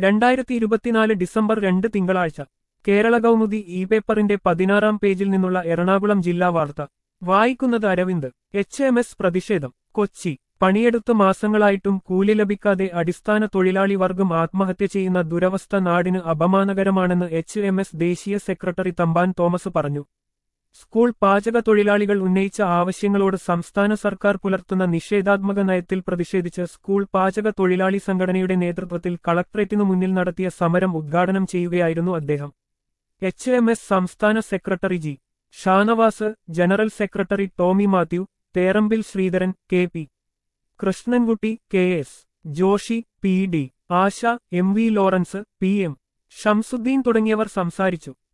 രണ്ടായിരത്തി ഇരുപത്തിനാല് ഡിസംബർ രണ്ട് തിങ്കളാഴ്ച കേരള കൗമുദി ഇ പേപ്പറിന്റെ പതിനാറാം പേജിൽ നിന്നുള്ള എറണാകുളം ജില്ലാ വാർത്ത വായിക്കുന്നത് അരവിന്ദ് എച്ച് എം എസ് പ്രതിഷേധം കൊച്ചി പണിയെടുത്ത് മാസങ്ങളായിട്ടും കൂലി ലഭിക്കാതെ അടിസ്ഥാന തൊഴിലാളി വർഗം ആത്മഹത്യ ചെയ്യുന്ന ദുരവസ്ഥ നാടിന് അപമാനകരമാണെന്ന് എച്ച് എം എസ് ദേശീയ സെക്രട്ടറി തമ്പാൻ തോമസ് പറഞ്ഞു സ്കൂൾ പാചക തൊഴിലാളികൾ ഉന്നയിച്ച ആവശ്യങ്ങളോട് സംസ്ഥാന സർക്കാർ പുലർത്തുന്ന നിഷേധാത്മക നയത്തിൽ പ്രതിഷേധിച്ച് സ്കൂൾ പാചക തൊഴിലാളി സംഘടനയുടെ നേതൃത്വത്തിൽ കളക്ടറേറ്റിനു മുന്നിൽ നടത്തിയ സമരം ഉദ്ഘാടനം ചെയ്യുകയായിരുന്നു അദ്ദേഹം എച്ച് എം എസ് സംസ്ഥാന secretary G Shanavas general secretary Tomy Mathew Therambil Sreedharan K P Krishnankutty K S Joshy P D Asha M V Lawrence P M Shamsuddin തുടങ്ങിയവർ സംസാരിച്ചു